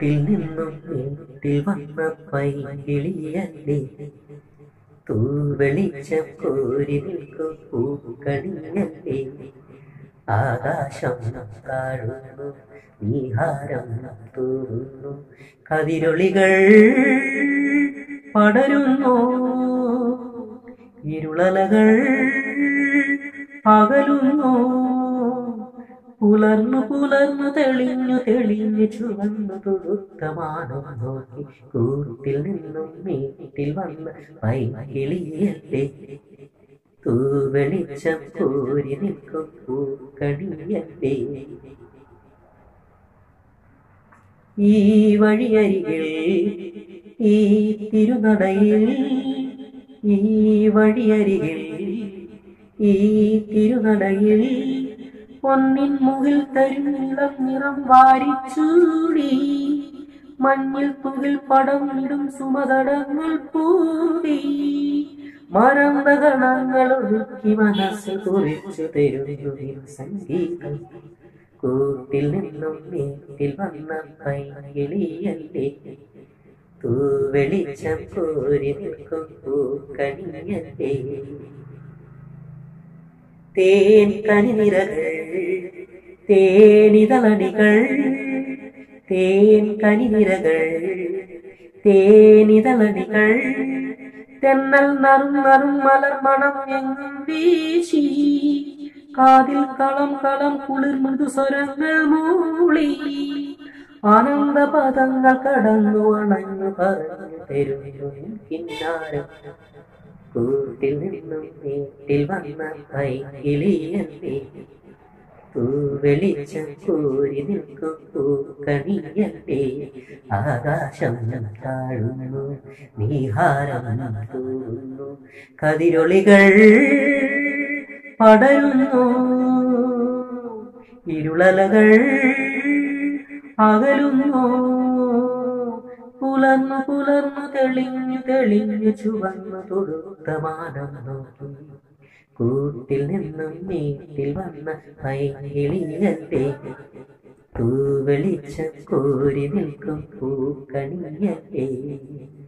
കൂട്ടിൽ നിന്നും വീട്ടിൽ വന്ന പൈകിളിയല്ലേ തൂവെളിച്ചം കോരി നിൽക്കും പൂക്കണിയല്ലേ ആകാശം താഴുന്നു നീഹാരം തൂറുന്നു കതിരൊളികൾ പടരുന്നു ഇരുളലകൾ പകലുന്നു പുലർന്നു പുലർന്നു തെളിഞ്ഞു തെളിഞ്ഞു ചുവന്നു തൊടുത്ത മാനം നോക്കി കൂട്ടിൽ നിന്നും വീട്ടിൽ വന്ന പൈകിളിയല്ലേ തൂവെളിച്ചം കോരി നിൽക്കും പൂക്കണിയല്ലേ ഈ വഴിയരികിൽ ഈ തിരുനടയിൽ ഈ വഴിയരികിൽ ഈ തിരുനടയിൽ പൊന്നിൻ മുകിൽ തരുന്നിളം നിറം വാരിച്ചൂടി മഞ്ഞിൽ തുകിൽ പടം ഇടും സുമതടങ്ങൾ പൂടി മരന്തകണങ്ങൾ ഒഴുക്കി മനസ്സ് കുറിച്ചു തരുന്നു നിൻ സംഗീതം കൂട്ടിൽ നിന്നും വീട്ടിൽ വന്ന പൈകിളിയല്ലേ തൂവെളിച്ചം കോരി നിൽക്കും പൂക്കണിയല്ലേ തേൻ കനിനിരകൾ തേനിതളണികൾ തേൻ കനിനിരകൾ തേനിതളണികൾ തെന്നൽ നറും നറും മലർ മണം എങ്ങും വീശി കാതിൽ കളം കളം കുളിർ മൃദു സ്വരങ്ങൾ മൂളി ആനന്ദ പദങ്ങൾ കടന്നു അണഞ്ഞു പറഞ്ഞു തരുന്നു കിന്നാരം കൂട്ടിൽ നിന്നും വീട്ടിൽ വന്ന പൈകിളിയല്ലേ തൂവെളിച്ചം കോരി നിൽക്കും പൂക്കണിയല്ലേ ആകാശം താഴുന്നു നീഹാരം തൂറുന്നു കതിരൊളികൾ പടരുന്നു ഇരുളലകൾ അകലുന്നു പുലർന്നു പുലർന്നു തെളിഞ്ഞു തെളിഞ്ഞു ചുവന്നു തൊടുത്ത മാനം നോക്കി കൂട്ടിൽ നിന്നും വീട്ടിൽ വന്ന പൈകിളിയല്ലേ തൂവെളിച്ചം കോരി നിൽക്കും പൂക്കണിയല്ലേ